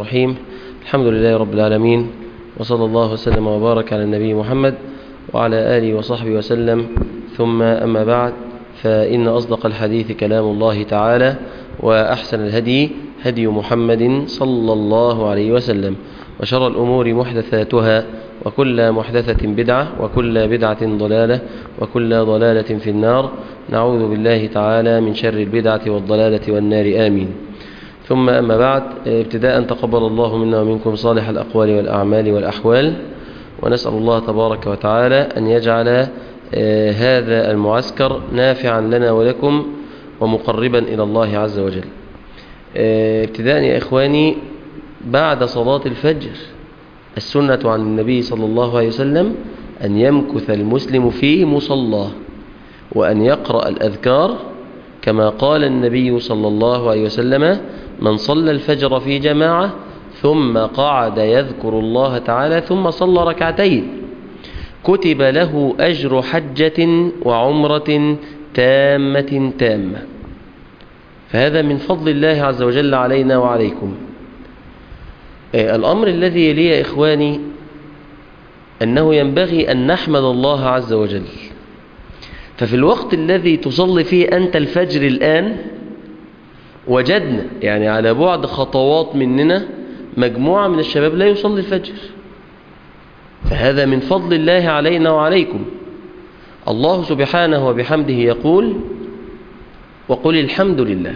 الرحيم الحمد لله رب العالمين وصلى الله وسلم وبارك على النبي محمد وعلى آله وصحبه وسلم ثم أما بعد فإن أصدق الحديث كلام الله تعالى وأحسن الهدي هدي محمد صلى الله عليه وسلم وشر الأمور محدثاتها وكل محدثة بدعة وكل بدعة ضلالة وكل ضلالة في النار نعوذ بالله تعالى من شر البدعة والضلالة والنار آمين ثم أما بعد ابتداء تقبل الله منا ومنكم صالح الأقوال والأعمال والأحوال ونسأل الله تبارك وتعالى أن يجعل هذا المعسكر نافعا لنا ولكم ومقربا إلى الله عز وجل ابتداء يا إخواني بعد صلاة الفجر السنة عن النبي صلى الله عليه وسلم أن يمكث المسلم في مصلاه وأن يقرأ الأذكار كما قال النبي صلى الله عليه وسلم من صلى الفجر في جماعة ثم قعد يذكر الله تعالى ثم صلى ركعتين كتب له أجر حجة وعمرة تامة تامة فهذا من فضل الله عز وجل علينا وعليكم الأمر الذي يلي يا إخواني أنه ينبغي أن نحمد الله عز وجل ففي الوقت الذي تصلي فيه أنت الفجر الآن وجدنا يعني على بعد خطوات مننا مجموعة من الشباب لا يصلي الفجر فهذا من فضل الله علينا وعليكم الله سبحانه وبحمده يقول وقل الحمد لله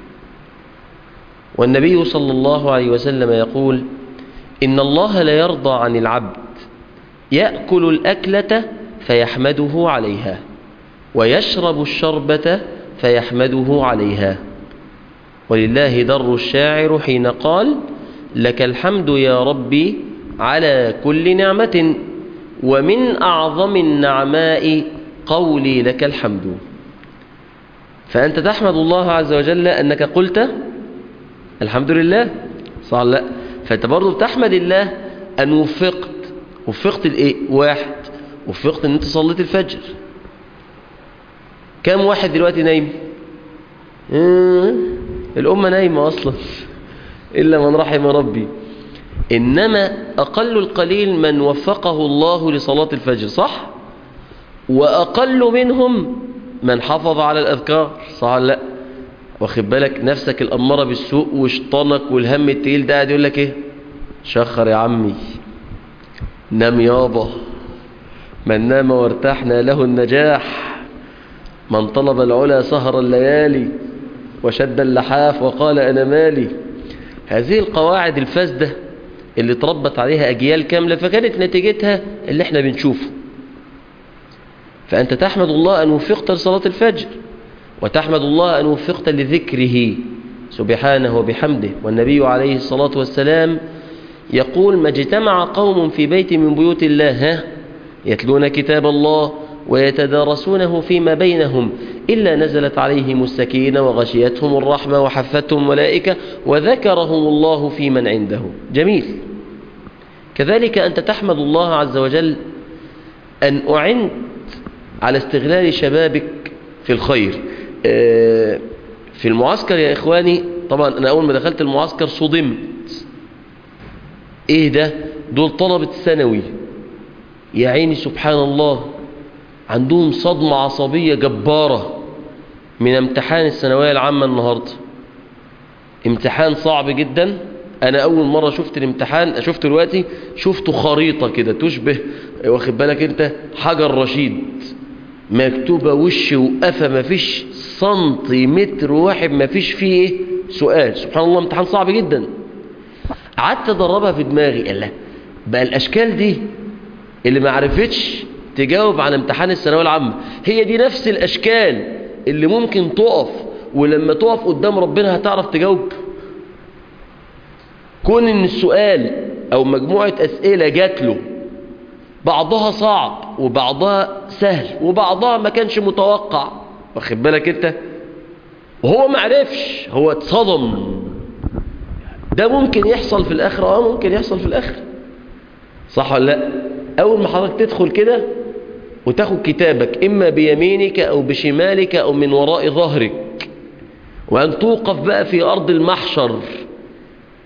والنبي صلى الله عليه وسلم يقول إن الله لا يرضى عن العبد يأكل الأكلة فيحمده عليها ويشرب الشربة فيحمده عليها ولله در الشاعر حين قال لك الحمد يا ربي على كل نعمة ومن أعظم النعماء قولي لك الحمد فأنت تحمد الله عز وجل أنك قلت الحمد لله صح لا فأنت برضو بتحمد الله أن وفقت وفقت الإيه واحد وفقت أن أنت صليت الفجر كم واحد دلوقتي نايم آه الأمة نايمة أصلا إلا من رحم ربي إنما أقل القليل من وفقه الله لصلاة الفجر صح وأقل منهم من حافظ على الأذكار صح لا واخد بالك نفسك الأمارة بالسوء وشطانك والهم التقيل ده قاعد يقول لك ايه شخر يا عمي نام يابا من نام وارتحنا له النجاح من طلب العلا سهر الليالي وشد اللحاف وقال أنا مالي هذه القواعد الفاسدة اللي تربت عليها أجيال كاملة فكانت نتيجتها اللي احنا بنشوفه فأنت تحمد الله أن وفقت لصلاة الفجر وتحمد الله أن وفقت لذكره سبحانه وبحمده والنبي عليه الصلاة والسلام يقول ما اجتمع قوم في بيت من بيوت الله ها يتلون كتاب الله ويتدارسونه فيما بينهم إلا نزلت عليهم السكينة وغشيتهم الرحمة وحفتهم ملائكة وذكرهم الله في من عنده جميل كذلك أنت تحمد الله عز وجل أن أعنت على استغلال شبابك في الخير في المعسكر يا إخواني طبعا أنا أول ما دخلت المعسكر صدمت إيه ده دول طلبة الثانوي يا عيني سبحان الله عندهم صدمة عصبية جبارة من امتحان الثانوية العامة النهاردة امتحان صعب جدا أنا أول مرة شفت الامتحان شفت دلوقتي شفته خريطة كده تشبه واخد بالك أنت حجر رشيد مكتوبة وش وقفة مفيش سنتيمتر واحد مفيش فيه ايه سؤال سبحان الله امتحان صعب جدا قعدت ادربها في دماغي قال بقى الاشكال دي اللي ما عرفتش تجاوب على امتحان الثانويه العامه هي دي نفس الاشكال اللي ممكن تقف ولما تقف قدام ربنا هتعرف تجاوب كون ان السؤال او مجموعه اسئله جات له بعضها صعب وبعضها سهل وبعضها ما كانش متوقع واخد بالك انت وهو ما عرفش هو اتصدم ده ممكن يحصل في الاخره اه ممكن يحصل في الاخره صح ولا لا اول ما حضرتك تدخل كده وتاخد كتابك اما بيمينك او بشمالك او من وراء ظهرك وان توقف بقى في ارض المحشر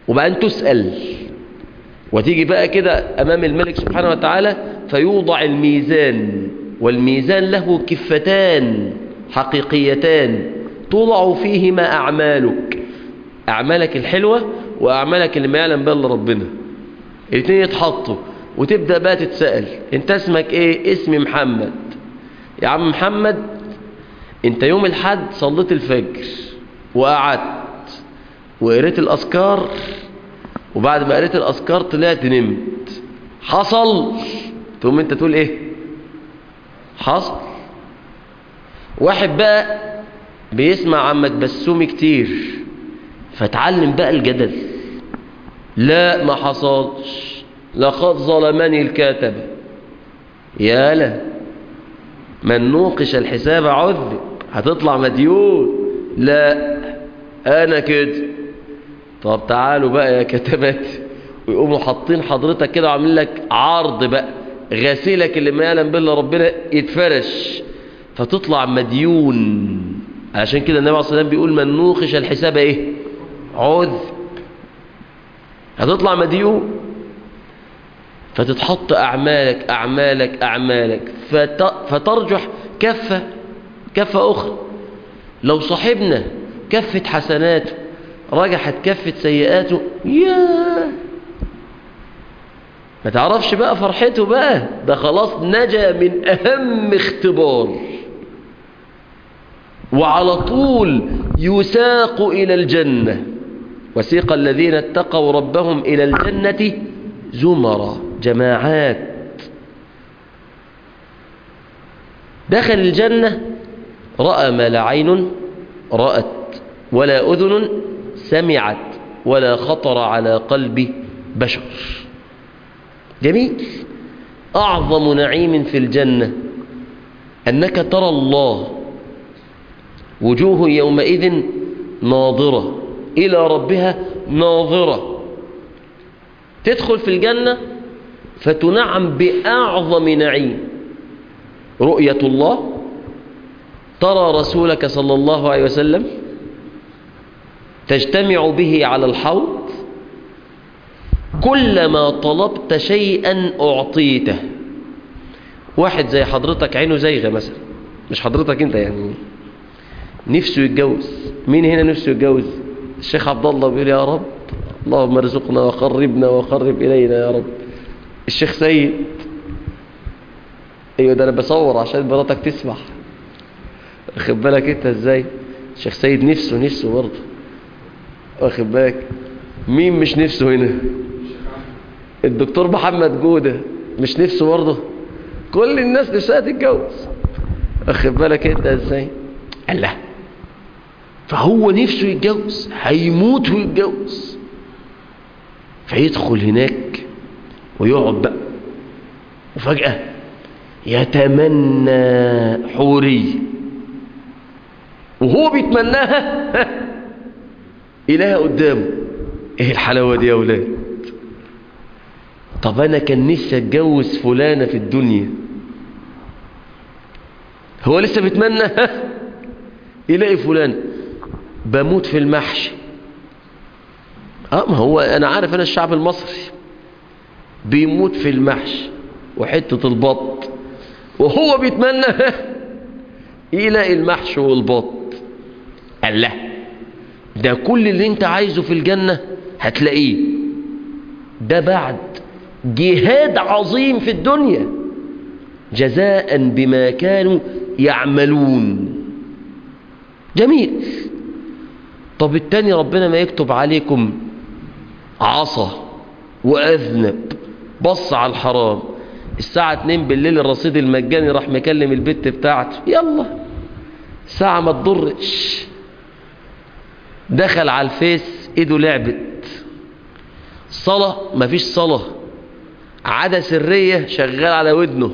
وبعدين تسأل وتيجي بقى كده أمام الملك سبحانه وتعالى فيوضع الميزان والميزان له كفتان حقيقيتان توضع فيهما أعمالك أعمالك الحلوة وأعمالك اللي ما يعلم بها إلا ربنا الاثنين يتحطوا وتبدأ بقى تتسأل انت اسمك ايه اسمي محمد يا عم محمد انت يوم الحد صليت الفجر وقعدت وقريت الأذكار وبعد ما قريت الأذكار طلعت نمت حصل تقوم انت تقول ايه حصل واحد بقى بيسمع عمك بسومي كتير فتعلم بقى الجدل لا ما حصلش لقد ظلمني الكاتب يالا من نوقش الحساب عذب هتطلع مديون لا انا كده طب تعالوا بقى يا كتبات ويقوموا حاطين حضرتك كده وعاملين لك عرض بقى غسيلك اللي ما يعلم بالله ربنا يتفرش فتطلع مديون عشان كده النبي عليه الصلاه والسلام بيقول من نوقش الحساب ايه عذب هتطلع مديون فتتحط أعمالك أعمالك أعمالك فت... فترجح كفة كفة أخرى لو صاحبنا كفة حسناته رجحت كفة سيئاته يا ما تعرفش بقى فرحته بقى ده خلاص نجا من أهم اختبار وعلى طول يساق إلى الجنة وسيق الذين اتقوا ربهم إلى الجنة زمرا جماعات دخل الجنة رأى ما لا عين رأت ولا أذن سمعت ولا خطر على قلب بشر جميل أعظم نعيم في الجنة أنك ترى الله وجوه يومئذ ناظرة إلى ربها ناظرة تدخل في الجنة فتنعم بأعظم نعيم رؤية الله ترى رسولك صلى الله عليه وسلم تجتمع به على الحوض كلما طلبت شيئا أعطيته واحد زي حضرتك عينه زيغة مثلا مش حضرتك انت يعني نفسه يتجوز مين هنا نفسه يتجوز الشيخ عبد الله بيقول يا رب اللهم ارزقنا وقربنا وقرب إلينا يا رب الشيخ سيد ايوه ده انا بصور عشان مراتك تسمع واخد بالك انت ازاي الشيخ سيد نفسه نفسه برضه واخد بالك مين مش نفسه هنا الدكتور محمد جودة مش نفسه برضه كل الناس نفسها تتجوز واخد بالك انت ازاي الله فهو نفسه يتجوز هيموت ويتجوز فيدخل هناك ويقعد بقى وفجأة يتمنى حورية وهو بيتمناها إلها قدامه ايه الحلاوة دي يا ولاد طب انا كان نفسي اتجوز فلانة في الدنيا هو لسه بيتمنى يلاقي فلان بموت في المحشي اه ما هو انا عارف انا الشعب المصري بيموت في المحشي وحتة البط وهو بيتمنى يلاقي المحشي والبط قال له ده كل اللي انت عايزه في الجنة هتلاقيه ده بعد جهاد عظيم في الدنيا جزاء بما كانوا يعملون جميل طب التاني ربنا ما يكتب عليكم عصى وأذنب بص على الحرام الساعة 2 بالليل الرصيد المجاني راح مكلم البت بتاعته يلا ساعة ما تضرش دخل على الفيس ايده لعبت صلاة مفيش صلاة عادة سرية شغال على ودنه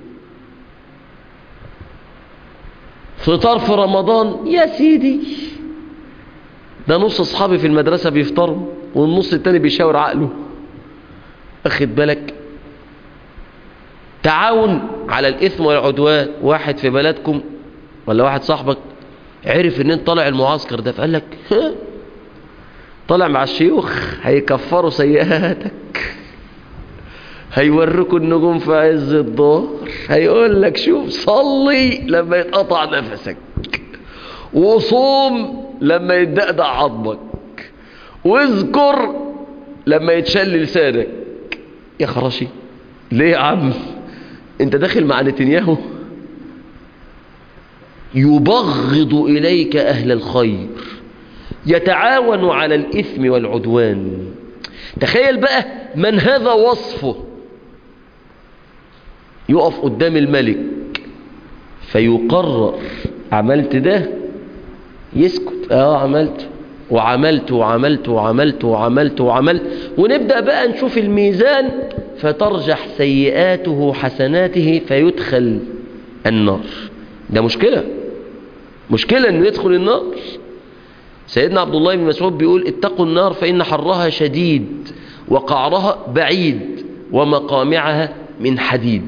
فطار في رمضان يا سيدي ده نص اصحابي في المدرسة بيفطروا والنص التاني بيشاور عقله اخد بالك تعاون على الاثم والعدوان واحد في بلدكم ولا واحد صاحبك عرف ان انت طالع المعسكر ده فقال لك طلع مع الشيوخ هيكفروا سيئاتك هيوركوا النجوم في عز الظهر هيقول لك شوف صلي لما يتقطع نفسك وصوم لما يدقدع عظمك واذكر لما يتشل لسانك يا خراشي ليه يا عم انت داخل مع نتنياهو يبغض إليك أهل الخير يتعاون على الإثم والعدوان تخيل بقى من هذا وصفه يقف قدام الملك فيقرر عملت ده يسكت اه عملت وعملت وعملت وعملت وعملت وعملت ونبدأ بقى نشوف الميزان فترجح سيئاته حسناته فيدخل النار ده مشكلة مشكلة انه يدخل النار سيدنا عبد الله بن مسعود بيقول اتقوا النار فإن حرها شديد وقعرها بعيد ومقامعها من حديد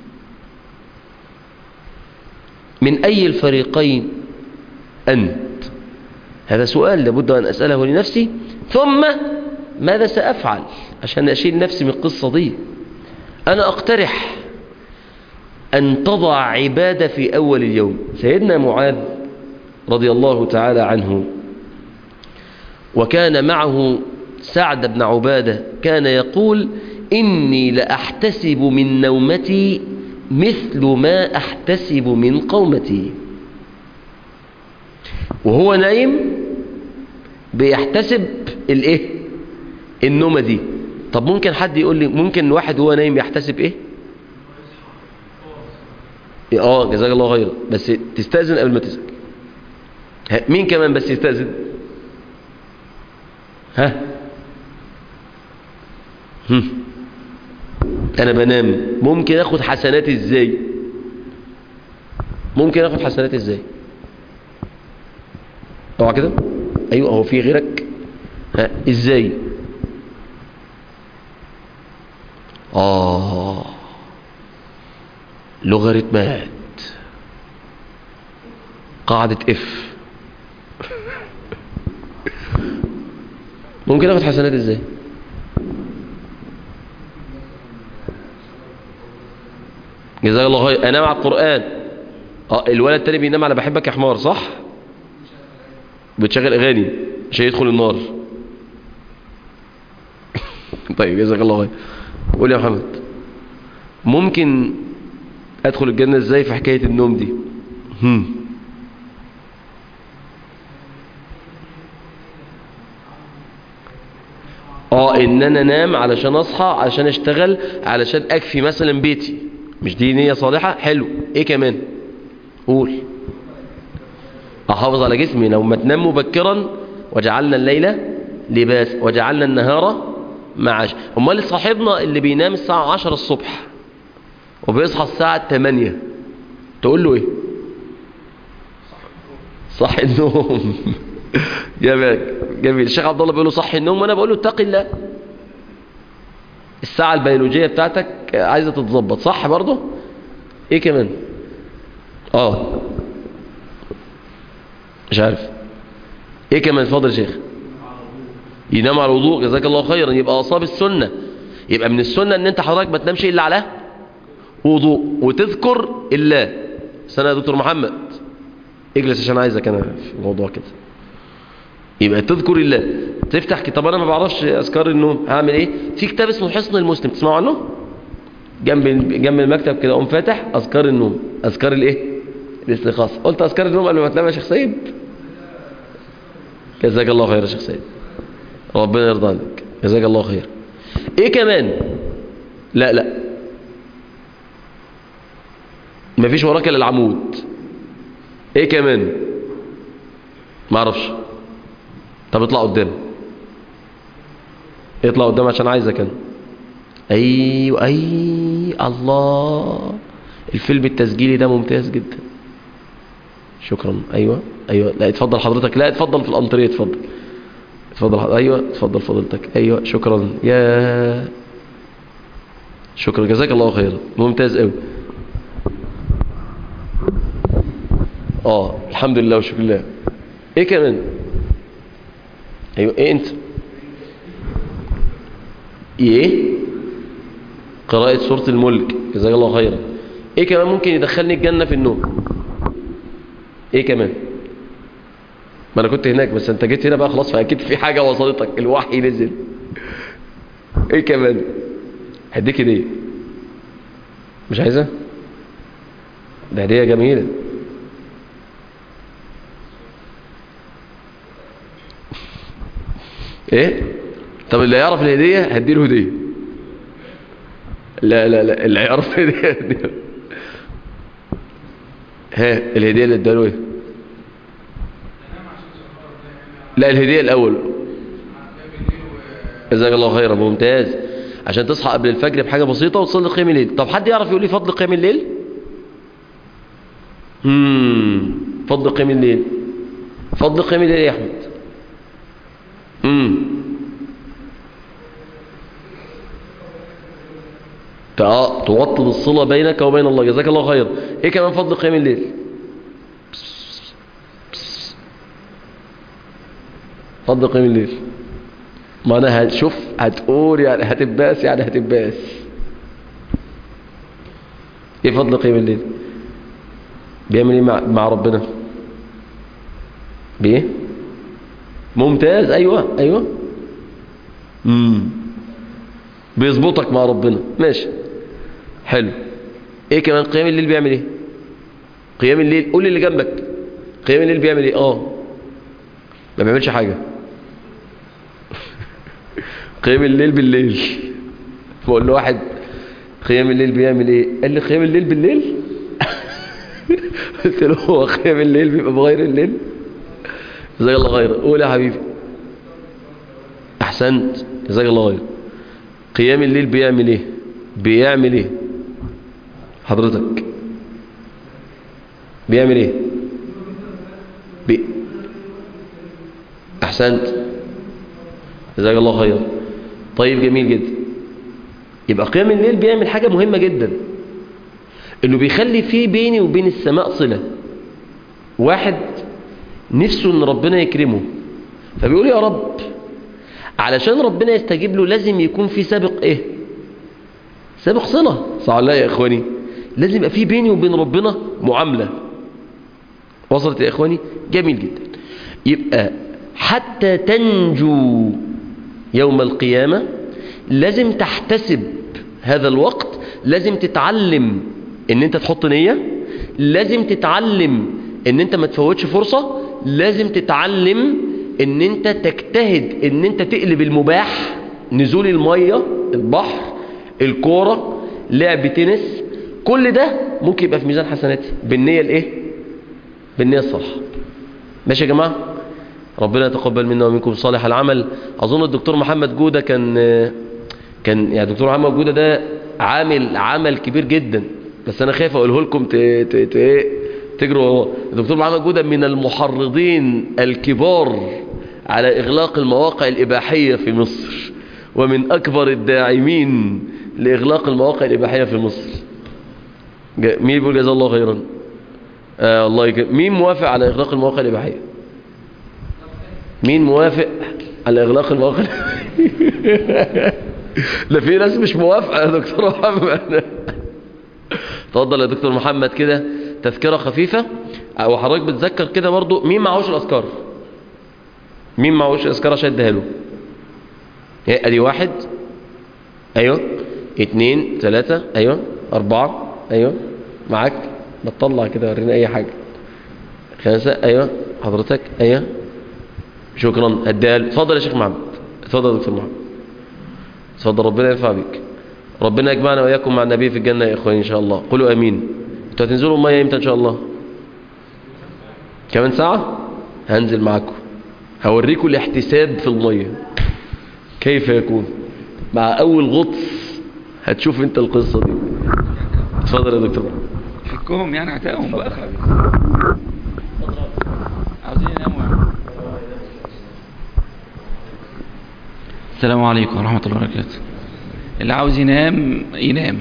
من أي الفريقين أنت هذا سؤال لابد أن أسأله لنفسي ثم ماذا سأفعل عشان أشيل نفسي من القصة دي أنا أقترح أن تضع عبادة في أول اليوم سيدنا معاذ رضي الله تعالى عنه وكان معه سعد بن عبادة كان يقول إني لأحتسب من نومتي مثل ما أحتسب من قومتي وهو نايم بيحتسب الايه النومة دي طب ممكن حد يقول لي ممكن واحد وهو نايم يحتسب ايه اه جزاك الله خيرا بس تستأذن قبل ما تسأل مين كمان بس يستأذن ها هم. انا بنام ممكن اخد حسناتي ازاي ممكن اخد حسناتي ازاي اوعى كده ايوه هو في غيرك ها ازاي اه لوغاريتمات قاعدة اف ممكن اخد حسنات ازاي جزاك الله خير انام على القرآن اه الولد التاني بينام على بحبك يا حمار صح بتشغل اغاني مش هيدخل النار طيب جزاك الله خير قول يا محمد ممكن ادخل الجنة ازاي في حكاية النوم دي هم. اه ان انا انام علشان اصحى علشان اشتغل علشان اكفي مثلا بيتي مش دي نية صالحة حلو ايه كمان قول احافظ على جسمي لو ما تنام مبكرا وجعلنا الليلة لباس وجعلنا النهار معاش امال صاحبنا اللي بينام الساعة عشر الصبح وبيصحى الساعة 8 تقول له ايه صح النوم جميل جميل الشيخ عبد الله بيقول له صح النوم وانا بقول له اتق الله الساعة البيولوجية بتاعتك عايزة تتظبط صح برضه ايه كمان اه مش عارف ايه كمان اتفضل يا شيخ ينام على الوضوء جزاك الله خيرا يبقى اصاب السنة يبقى من السنة ان انت حضرتك ما تنامش الا على وضوء وتذكر الله سنة يا دكتور محمد اجلس عشان عايزك انا في الموضوع كده يبقى تذكر الله تفتح طب انا ما بعرفش اذكار النوم هعمل ايه في كتاب اسمه حصن المسلم تسمعوا عنه جنب جنب المكتب كده اقوم فاتح اذكار النوم اذكار الايه الاستيقاظ قلت اذكار النوم قبل ما تنام يا شيخ سيد جزاك الله خير يا شيخ سيد ربنا يرضى عنك جزاك الله خير ايه كمان لا لا مفيش وراك الا العمود ايه كمان ما اعرفش طب اطلع قدام اطلع قدام عشان عايزك انا ايوه اي الله الفيلم التسجيلي ده ممتاز جدا شكرا ايوه ايوه لا اتفضل حضرتك لا اتفضل في الانتريه اتفضل اتفضل حضرتك. ايوه اتفضل فضلتك ايوه شكرا يا شكرا جزاك الله خيرا ممتاز قوي اه الحمد لله وشكر الله ايه كمان ايوه ايه انت ايه قراءة سورة الملك جزاك الله خيرا ايه كمان ممكن يدخلني الجنة في النوم ايه كمان ما انا كنت هناك بس انت جيت هنا بقى خلاص فاكيد في حاجة وصلتك الوحي نزل ايه كمان هديك هدية مش عايزة ده هدية جميلة ايه طب اللي يعرف الهدية هديله هدية لا لا لا اللي يعرف الهدية هديله ها الهدية اللي اداله ايه لا الهدية الاول جزاك الله خيرا ممتاز عشان تصحى قبل الفجر بحاجة بسيطة وتصلي قيام الليل طب حد يعرف يقول لي فضل قيام الليل امم فضل قيام الليل فضل قيام الليل يا احمد امم توطد الصلة بينك وبين الله جزاك الله خير ايه كمان فضل قيام الليل فضل قيام الليل ما انا هتشوف هتقول يعني هتباس يعني هتباس ايه فضل قيام الليل بيعمل ايه مع, مع ربنا بايه ممتاز ايوه ايوه امم بيظبطك مع ربنا ماشي حلو ايه كمان قيام الليل بيعمل ايه قيام الليل قول اللي جنبك قيام الليل بيعمل ايه اه ما بيعملش حاجه قيام الليل بالليل بقول له واحد قيام الليل بيعمل ايه قال لي قيام الليل بالليل قلت له هو قيام الليل بيبقى بغير الليل جزاك الله خير قول يا حبيبي احسنت جزاك الله خير قيام الليل بيعمل ايه بيعمل ايه حضرتك بيعمل ايه بي... احسنت جزاك الله خير طيب جميل جدا يبقى قيام الليل بيعمل حاجة مهمة جدا انه بيخلي فيه بيني وبين السماء صلة واحد نفسه ان ربنا يكرمه فبيقول يا رب علشان ربنا يستجيب له لازم يكون في سابق ايه سابق صلة صح الله يا اخواني لازم يبقى في بيني وبين ربنا معاملة وصلت يا اخواني جميل جدا يبقى حتى تنجو يوم القيامة لازم تحتسب هذا الوقت لازم تتعلم ان انت تحط نية لازم تتعلم ان انت ما تفوتش فرصة لازم تتعلم ان انت تجتهد ان انت تقلب المباح نزول المية البحر الكورة لعب تنس كل ده ممكن يبقى في ميزان حسناتي بالنية الايه بالنية الصالحة ماشي يا جماعة ربنا يتقبل منا ومنكم صالح العمل اظن الدكتور محمد جودة كان كان يعني الدكتور محمد جودة ده عامل عمل كبير جدا بس انا خايف اقوله لكم ت... ت... ت... تجروا وراه الدكتور محمد جودة من المحرضين الكبار على إغلاق المواقع الإباحية في مصر ومن أكبر الداعمين لإغلاق المواقع الإباحية في مصر مين بيقول جزاه الله خيرا آه الله يك... مين موافق على إغلاق المواقع الإباحية مين موافق على إغلاق المواقع لا في ناس مش موافقة يا دكتور محمد تفضل يا دكتور محمد كده تذكرة خفيفة او حضرتك بتذكر كده برضو مين معهوش الاذكار مين معهوش الاذكار عشان اديها له ايه ادي واحد ايوه اتنين تلاتة ايوه اربعة ايوه معاك بتطلع كده ورينا اي حاجة خمسة ايوه حضرتك ايوه شكرا اديها له اتفضل يا شيخ محمد اتفضل يا دكتور محمد اتفضل ربنا ينفع بيك ربنا يجمعنا واياكم مع النبي في الجنة يا اخواني ان شاء الله قولوا امين انتوا هتنزلوا المية امتى ان شاء الله كمان ساعة هنزل معاكم هوريكم الاحتساب في المية كيف يكون مع اول غطس هتشوف انت القصة دي اتفضل يا دكتور فكهم يعني عتاهم بقى عاوزين يناموا السلام عليكم ورحمة الله وبركاته اللي عاوز ينام ينام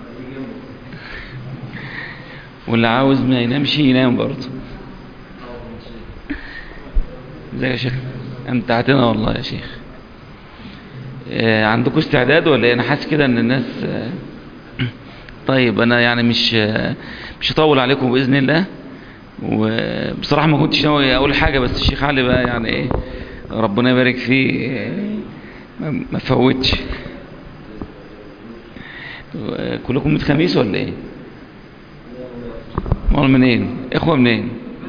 واللي عاوز ما ينامش ينام برضه ازيك يا شيخ امتعتنا والله يا شيخ آه، عندكم استعداد ولا ايه انا حاسس كده ان الناس آه، طيب انا يعني مش آه، مش هطول عليكم باذن الله وبصراحه ما كنتش ناوي اقول حاجه بس الشيخ علي بقى يعني ايه ربنا يبارك فيه آه، ما ما فوتش و- كلكم من خميس ولا ايه امال منين اخوه منين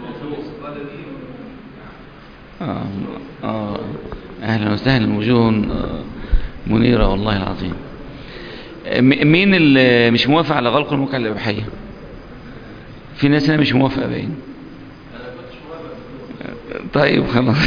آه آه أهلا وسهلا وجوه آه، منيرة والله العظيم آه، م- مين اللي مش موافق على غلق الموقع الإباحية في ناس هنا مش موافقة باين آه، طيب خلاص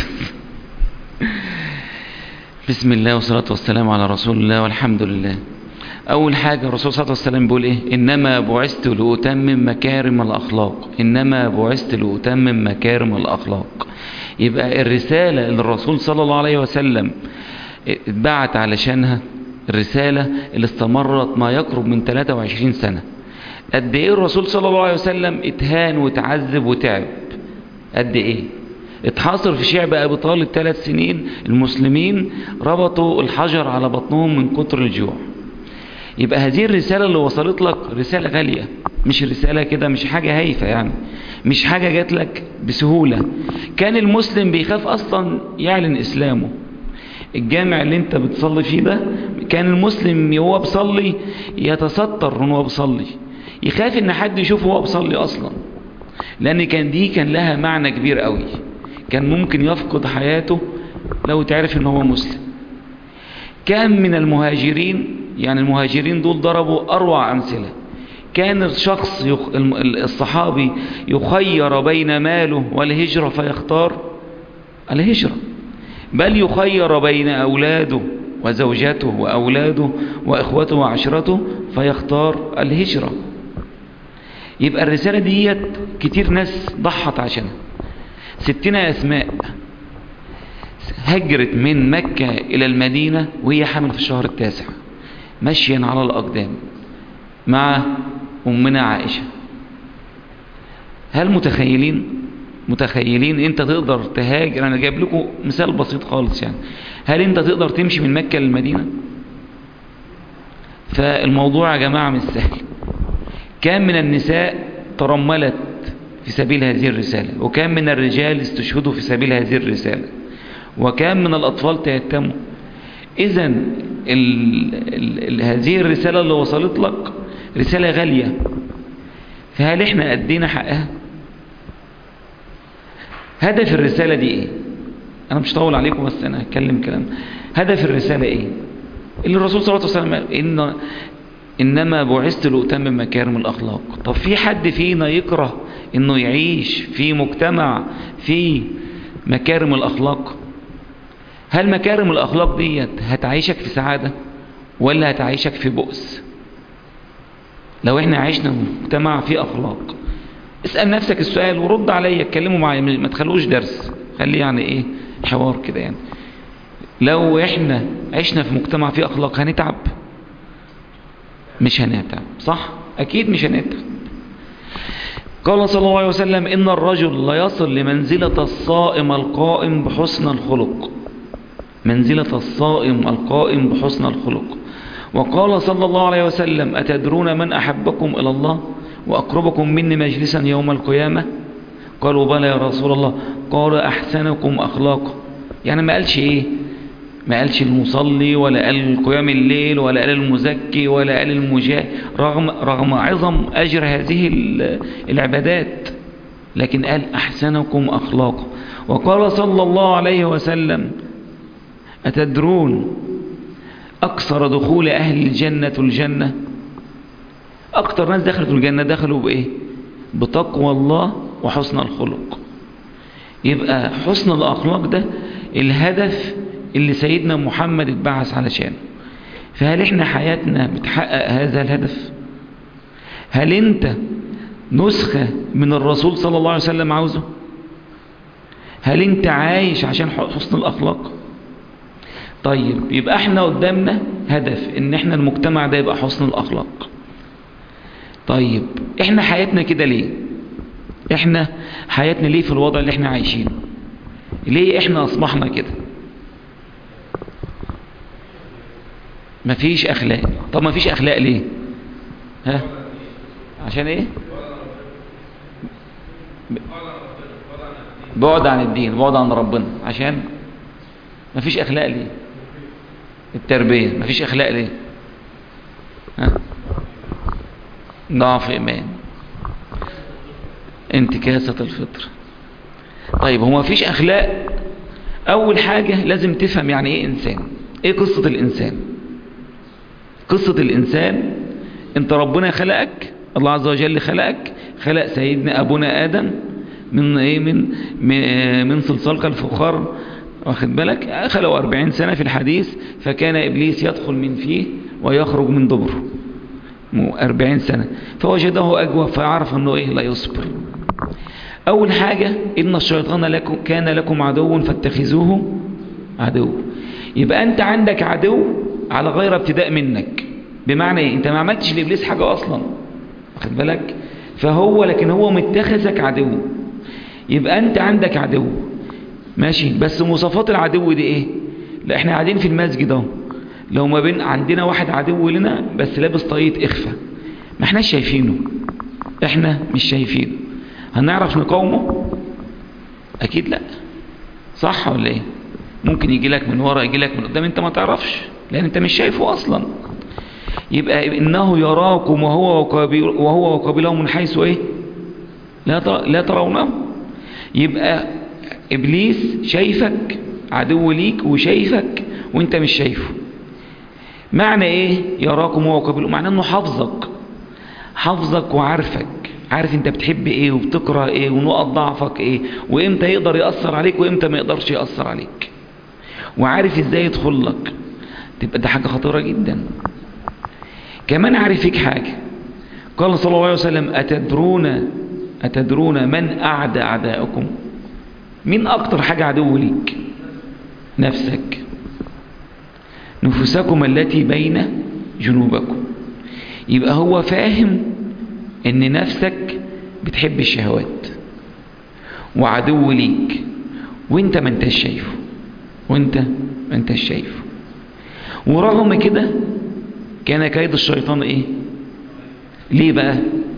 بسم الله والصلاة والسلام على رسول الله والحمد لله أول حاجة الرسول صلى الله عليه وسلم بيقول إيه إنما بعثت لأتمم مكارم الأخلاق إنما بعثت لأتمم مكارم الأخلاق يبقى الرسالة اللي الرسول صلى الله عليه وسلم اتبعت علشانها الرسالة اللي استمرت ما يقرب من 23 سنة قد ايه الرسول صلى الله عليه وسلم اتهان وتعذب وتعب قد ايه اتحاصر في شعب ابي طالب ثلاث سنين المسلمين ربطوا الحجر على بطنهم من كتر الجوع يبقى هذه الرسالة اللي وصلت لك رسالة غالية مش رسالة كده مش حاجة هايفة يعني مش حاجة جات لك بسهولة كان المسلم بيخاف أصلا يعلن إسلامه الجامع اللي انت بتصلي فيه ده كان المسلم وهو بيصلي يتستر وهو بيصلي يخاف ان حد يشوفه وهو بيصلي اصلا لان كان دي كان لها معنى كبير قوي كان ممكن يفقد حياته لو تعرف ان هو مسلم كان من المهاجرين يعني المهاجرين دول ضربوا أروع أمثلة كان الشخص يخ... الم- الصحابي يخير بين ماله والهجرة فيختار الهجرة بل يخير بين أولاده وزوجته وأولاده وإخوته وعشرته فيختار الهجرة يبقى الرسالة ديت كتير ناس ضحت عشانها ستنا أسماء هجرت من مكة إلى المدينة وهي حامل في الشهر التاسع مشيا على الأقدام مع أمنا عائشة هل متخيلين متخيلين انت تقدر تهاجر انا جايب لكم مثال بسيط خالص يعني هل انت تقدر تمشي من مكة للمدينة فالموضوع يا جماعة مش سهل كان من النساء ترملت في سبيل هذه الرسالة وكان من الرجال استشهدوا في سبيل هذه الرسالة وكان من الأطفال تيتموا إذا ال ال ال هذه الرسالة اللي وصلت لك رسالة غالية فهل احنا أدينا حقها هدف الرسالة دي ايه انا مش طول عليكم بس انا هتكلم كلام هدف الرسالة ايه اللي الرسول صلى الله عليه وسلم قال إن إنما بعثت لأتمم مكارم الأخلاق طب في حد فينا يكره إنه يعيش في مجتمع فيه مكارم الأخلاق هل مكارم الأخلاق ديت هتعيشك في سعادة ولا هتعيشك في بؤس لو احنا عشنا في مجتمع فيه أخلاق اسأل نفسك السؤال ورد عليا اتكلموا معايا ما تخلوش درس خليه يعني ايه حوار كده يعني لو احنا عشنا في مجتمع فيه أخلاق هنتعب مش هنتعب صح أكيد مش هنتعب قال صلى الله عليه وسلم إن الرجل لا يصل لمنزلة الصائم القائم بحسن الخلق منزلة الصائم القائم بحسن الخلق وقال صلى الله عليه وسلم أتدرون من أحبكم إلى الله وأقربكم مني مجلسا يوم القيامة قالوا بلى يا رسول الله قال أحسنكم أخلاقا يعني ما قالش إيه ما قالش المصلي ولا قال قيام الليل ولا قال المزكي ولا قال المجاهد رغم, رغم عظم أجر هذه العبادات لكن قال أحسنكم أخلاقا وقال صلى الله عليه وسلم أتدرون أكثر دخول أهل الجنة الجنة أكثر ناس دخلوا الجنة دخلوا بإيه بتقوى الله وحسن الخلق يبقى حسن الأخلاق ده الهدف اللي سيدنا محمد اتبعث علشانه فهل احنا حياتنا بتحقق هذا الهدف هل انت نسخة من الرسول صلى الله عليه وسلم عاوزه هل انت عايش عشان حسن الأخلاق طيب يبقى احنا قدامنا هدف ان احنا المجتمع ده يبقى حسن الأخلاق طيب احنا حياتنا كده ليه احنا حياتنا ليه في الوضع اللي احنا عايشينه ليه احنا اصبحنا كده مفيش اخلاق طب مفيش اخلاق ليه ها عشان ايه بعد عن الدين بعد عن ربنا عشان مفيش اخلاق ليه التربية مفيش اخلاق ليه ها ضعف ايمان انتكاسة الفطر طيب هو مفيش اخلاق اول حاجة لازم تفهم يعني ايه انسان ايه قصة الانسان قصة الانسان انت ربنا خلقك الله عز وجل خلقك خلق سيدنا ابونا ادم من ايه من من, من صلصال كالفخار واخد بالك خلقوا 40 سنة في الحديث فكان ابليس يدخل من فيه ويخرج من دبره 40 سنة فوجده اجوف فعرف انه ايه لا يصبر اول حاجة ان الشيطان لكم كان لكم عدو فاتخذوه عدو يبقى انت عندك عدو على غير ابتداء منك بمعنى ايه انت ما عملتش لابليس حاجة اصلا واخد بالك فهو لكن هو متخذك عدو يبقى انت عندك عدو ماشي بس مواصفات العدو دي ايه لا احنا قاعدين في المسجد اهو لو ما بين عندنا واحد عدو لنا بس لابس طاقية اخفى ما احناش شايفينه احنا مش شايفينه هنعرف نقاومه اكيد لا صح ولا ايه ممكن يجي لك من ورا يجي لك من قدام انت ما تعرفش لان انت مش شايفه اصلا يبقى انه يراكم وهو وقابل وهو وقابله من حيث ايه لا ترى لا ترونه يبقى ابليس شايفك عدو ليك وشايفك وانت مش شايفه معنى ايه يراكم وهو وقابله معناه انه حافظك حافظك وعارفك عارف انت بتحب ايه وبتكره ايه ونقط ضعفك ايه وامتى يقدر يأثر عليك وامتى ما يقدرش يأثر عليك وعارف ازاي يدخل لك تبقى ده حاجة خطيرة جدا كمان عارف فيك حاجة قال صلى الله عليه وسلم أتدرون أتدرون من أعدى أعداءكم مين أكتر حاجة عدو ليك نفسك نفوسكم التي بين جنوبكم يبقى هو فاهم ان نفسك بتحب الشهوات وعدو ليك وانت ما انتش شايفه وانت ما انتش شايفه ورغم كده كان كيد الشيطان ايه ليه بقى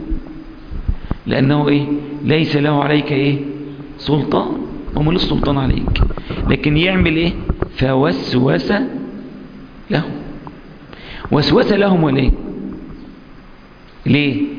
لانه ايه ليس له عليك ايه سلطان هو ملوش سلطان عليك لكن يعمل ايه فوسوس لهم وسوس لهم وليه ليه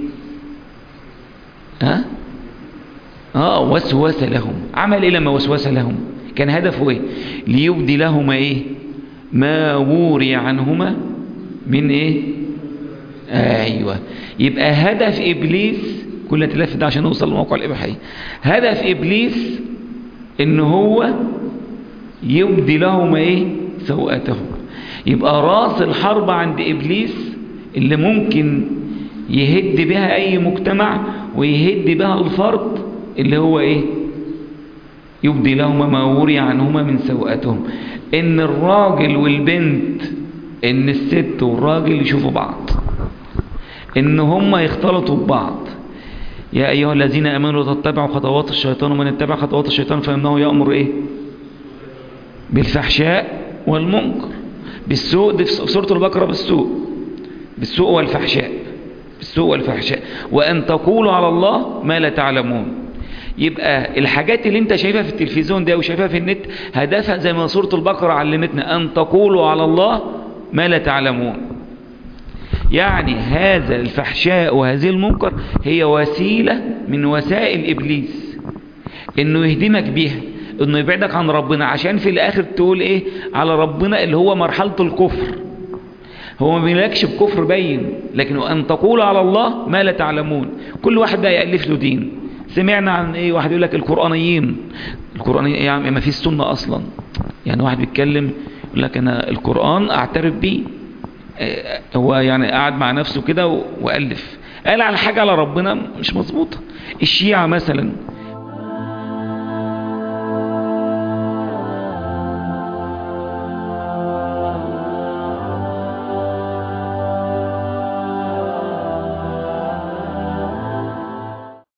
ها اه وسوس لهم عمل ايه لما وسوس لهم كان هدفه ايه ليبدي لهما ايه ما وري عنهما من ايه ايوه يبقى هدف ابليس كل تلف ده عشان نوصل لموقع الاباحيه هدف ابليس ان هو يبدي لهما ايه سوءاتهم يبقى راس الحرب عند ابليس اللي ممكن يهد بها اي مجتمع ويهد بها الفرد اللي هو ايه يبدي لهما ما وري عنهما من سوءاتهم ان الراجل والبنت ان الست والراجل يشوفوا بعض ان هما يختلطوا ببعض يا ايها الذين امنوا تتبعوا خطوات الشيطان ومن اتبع خطوات الشيطان فانه يامر ايه بالفحشاء والمنكر بالسوء دي في سوره البقره بالسوء بالسوء والفحشاء بالسوء والفحشاء وان تقولوا على الله ما لا تعلمون يبقى الحاجات اللي انت شايفها في التلفزيون ده وشايفها في النت هدفها زي ما سورة البقرة علمتنا ان تقولوا على الله ما لا تعلمون يعني هذا الفحشاء وهذه المنكر هي وسيلة من وسائل ابليس انه يهدمك بيها انه يبعدك عن ربنا عشان في الاخر تقول ايه على ربنا اللي هو مرحلة الكفر هو ما بيملكش بكفر باين لكن ان تقولوا على الله ما لا تعلمون كل واحد بقى يألف له دين سمعنا عن ايه واحد يقول لك القرآنيين القرآنيين يعني ما فيش سنة اصلا يعني واحد بيتكلم يقول لك انا القرآن اعترف بيه اه هو يعني قاعد مع نفسه كده وألف قال على حاجة على ربنا مش مظبوطة الشيعة مثلا